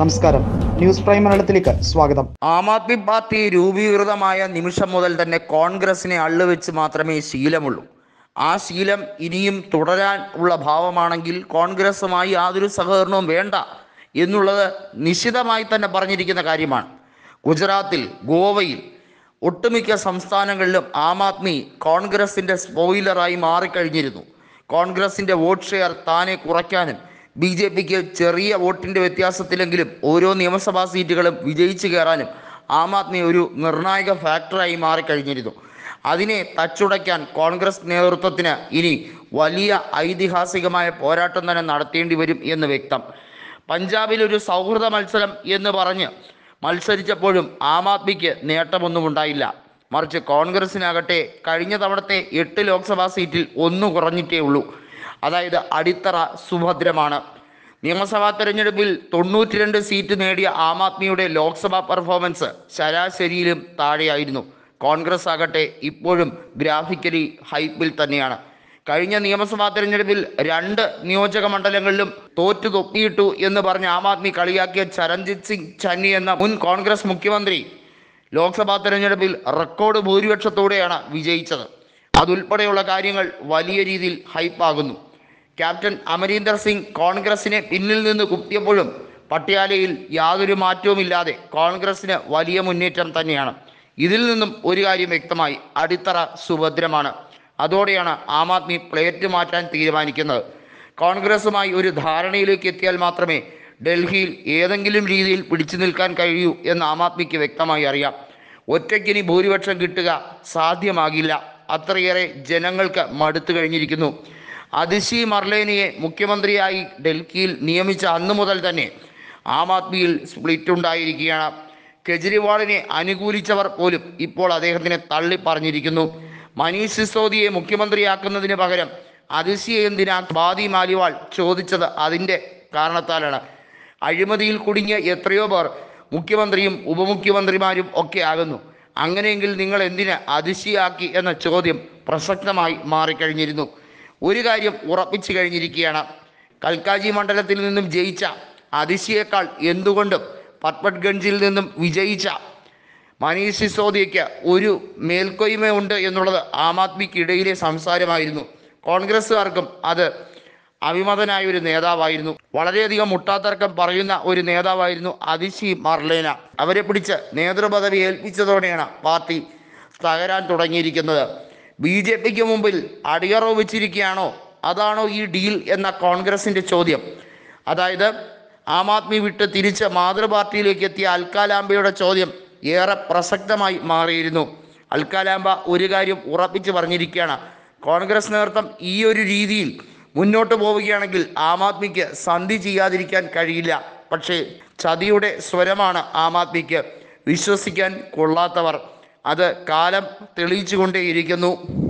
നമസ്കാരം news prime മലയാളത്തിലേക്ക് സ്വാഗതം ആം ആദ്മി പാർട്ടി രൂപീകൃതമായ നിമിഷം മുതൽ തന്നെ കോൺഗ്രസിനെ അള്ളുവെച്ച് മാത്രമേ ശീലമുള്ളൂ ആ ശീലം ഇനിയും തുടരാൻ ഉള്ള ഭാവമാണെങ്കിൽ കോൺഗ്രസുമായി യാതൊരു സഹകരണവും വേണ്ട എന്നുള്ളത് നിശ്ചിതമായി തന്നെ പറഞ്ഞിരിക്കുന്ന കാര്യമാണ് ഗുജറാത്തിൽ ഗോവയിൽ ഒട്ടുമിക്ക സംസ്ഥാനങ്ങളിലും ആം ആദ്മി കോൺഗ്രസിൻ്റെ സ്പോയിലറായി മാറിക്കഴിഞ്ഞിരുന്നു കോൺഗ്രസിൻ്റെ വോട്ട് ഷെയർ താനെ കുറയ്ക്കാനും ബി ജെ പിക്ക് ചെറിയ വോട്ടിൻ്റെ വ്യത്യാസത്തിലെങ്കിലും ഓരോ നിയമസഭാ സീറ്റുകളും വിജയിച്ചു കയറാനും ആം ആദ്മി ഒരു നിർണായക ഫാക്ടറായി മാറിക്കഴിഞ്ഞിരുന്നു അതിനെ തച്ചുടയ്ക്കാൻ കോൺഗ്രസ് നേതൃത്വത്തിന് ഇനി വലിയ ഐതിഹാസികമായ പോരാട്ടം തന്നെ നടത്തേണ്ടി വരും എന്ന് വ്യക്തം പഞ്ചാബിൽ ഒരു സൗഹൃദ മത്സരം എന്ന് പറഞ്ഞ് മത്സരിച്ചപ്പോഴും ആം ആദ്മിക്ക് നേട്ടമൊന്നും ഉണ്ടായില്ല മറിച്ച് കോൺഗ്രസിനാകട്ടെ കഴിഞ്ഞ തവണത്തെ എട്ട് ലോക്സഭാ സീറ്റിൽ ഒന്ന് കുറഞ്ഞിട്ടേ ഉള്ളൂ അതായത് അടിത്തറ സുഭദ്രമാണ് നിയമസഭാ തെരഞ്ഞെടുപ്പിൽ തൊണ്ണൂറ്റി രണ്ട് സീറ്റ് നേടിയ ആം ആദ്മിയുടെ ലോക്സഭാ പെർഫോമൻസ് ശരാശരിയിലും താഴെയായിരുന്നു കോൺഗ്രസ് ആകട്ടെ ഇപ്പോഴും ഗ്രാഫിക്കലി ഹൈപ്പിൽ തന്നെയാണ് കഴിഞ്ഞ നിയമസഭാ തെരഞ്ഞെടുപ്പിൽ രണ്ട് നിയോജക മണ്ഡലങ്ങളിലും തോറ്റു തൊപ്പിയിട്ടു എന്ന് പറഞ്ഞ് ആം ആദ്മി കളിയാക്കിയ ചരൺജിത് സിംഗ് ചന്നി എന്ന മുൻ കോൺഗ്രസ് മുഖ്യമന്ത്രി ലോക്സഭാ തെരഞ്ഞെടുപ്പിൽ റെക്കോർഡ് ഭൂരിപക്ഷത്തോടെയാണ് വിജയിച്ചത് അതുൾപ്പെടെയുള്ള കാര്യങ്ങൾ വലിയ രീതിയിൽ ഹൈപ്പാകുന്നു ക്യാപ്റ്റൻ അമരീന്ദർ സിംഗ് കോൺഗ്രസിനെ പിന്നിൽ നിന്ന് കുത്തിയപ്പോഴും പട്യാലയിൽ യാതൊരു മാറ്റവുമില്ലാതെ കോൺഗ്രസിന് വലിയ മുന്നേറ്റം തന്നെയാണ് ഇതിൽ നിന്നും ഒരു കാര്യം വ്യക്തമായി അടിത്തറ സുഭദ്രമാണ് അതോടെയാണ് ആം ആദ്മി പ്ലേറ്റ് മാറ്റാൻ തീരുമാനിക്കുന്നത് കോൺഗ്രസുമായി ഒരു ധാരണയിലേക്ക് എത്തിയാൽ മാത്രമേ ഡൽഹിയിൽ ഏതെങ്കിലും രീതിയിൽ പിടിച്ചു നിൽക്കാൻ കഴിയൂ എന്ന് ആം ആദ്മിക്ക് വ്യക്തമായി അറിയാം ഒറ്റയ്ക്കിനി ഭൂരിപക്ഷം കിട്ടുക സാധ്യമാകില്ല അത്രയേറെ ജനങ്ങൾക്ക് മടുത്തു കഴിഞ്ഞിരിക്കുന്നു അതിശി മർലേനിയെ മുഖ്യമന്ത്രിയായി ഡൽഹിയിൽ നിയമിച്ച അന്നു മുതൽ തന്നെ ആം ആദ്മിയിൽ സ്പ്ലിറ്റ് ഉണ്ടായിരിക്കുകയാണ് കെജ്രിവാളിനെ അനുകൂലിച്ചവർ പോലും ഇപ്പോൾ അദ്ദേഹത്തിനെ തള്ളി പറഞ്ഞിരിക്കുന്നു മനീഷ് സിസോദിയെ മുഖ്യമന്ത്രിയാക്കുന്നതിന് പകരം അതിശിയെ എന്തിനാ ബാദി മാലിവാൾ ചോദിച്ചത് അതിൻ്റെ കാരണത്താലാണ് അഴിമതിയിൽ കുടുങ്ങിയ എത്രയോ പേർ മുഖ്യമന്ത്രിയും ഉപമുഖ്യമന്ത്രിമാരും ഒക്കെ ആകുന്നു അങ്ങനെയെങ്കിൽ നിങ്ങൾ എന്തിന് അതിശയാക്കി എന്ന ചോദ്യം പ്രസക്തമായി മാറിക്കഴിഞ്ഞിരുന്നു ഒരു കാര്യം ഉറപ്പിച്ചു കഴിഞ്ഞിരിക്കുകയാണ് കൽക്കാജി മണ്ഡലത്തിൽ നിന്നും ജയിച്ച അതിശയേക്കാൾ എന്തുകൊണ്ടും പട്പട്ഗഞ്ചിൽ നിന്നും വിജയിച്ച മനീഷ് സിസോദിയയ്ക്ക് ഒരു മേൽക്കൊയ്മയുണ്ട് എന്നുള്ളത് ആം ആദ്മിക്കിടയിലെ സംസാരമായിരുന്നു കോൺഗ്രസ്സുകാർക്കും അത് അഭിമതനായ ഒരു നേതാവായിരുന്നു വളരെയധികം മുട്ടാത്തർക്കം പറയുന്ന ഒരു നേതാവായിരുന്നു അതിശി മർലേന അവരെ പിടിച്ച് നേതൃപദവി ഏൽപ്പിച്ചതോടെയാണ് പാർട്ടി തകരാൻ തുടങ്ങിയിരിക്കുന്നത് ബി ജെ പിക്ക് മുമ്പിൽ അടിയറവ് വെച്ചിരിക്കുകയാണോ അതാണോ ഈ ഡീൽ എന്ന കോൺഗ്രസിൻ്റെ ചോദ്യം അതായത് ആം ആദ്മി വിട്ട് തിരിച്ച് മാതൃപാർട്ടിയിലേക്ക് എത്തിയ അൽക്കാലാംബയുടെ ചോദ്യം ഏറെ പ്രസക്തമായി മാറിയിരുന്നു അൽക്കാലാംബ ഒരു കാര്യം ഉറപ്പിച്ച് പറഞ്ഞിരിക്കുകയാണ് കോൺഗ്രസ് നേതൃത്വം ഈ ഒരു രീതിയിൽ മുന്നോട്ട് പോവുകയാണെങ്കിൽ ആം ആദ്മിക്ക് സന്ധി ചെയ്യാതിരിക്കാൻ കഴിയില്ല പക്ഷേ ചതിയുടെ സ്വരമാണ് ആം ആദ്മിക്ക് വിശ്വസിക്കാൻ കൊള്ളാത്തവർ അത് കാലം തെളിയിച്ചുകൊണ്ടേയിരിക്കുന്നു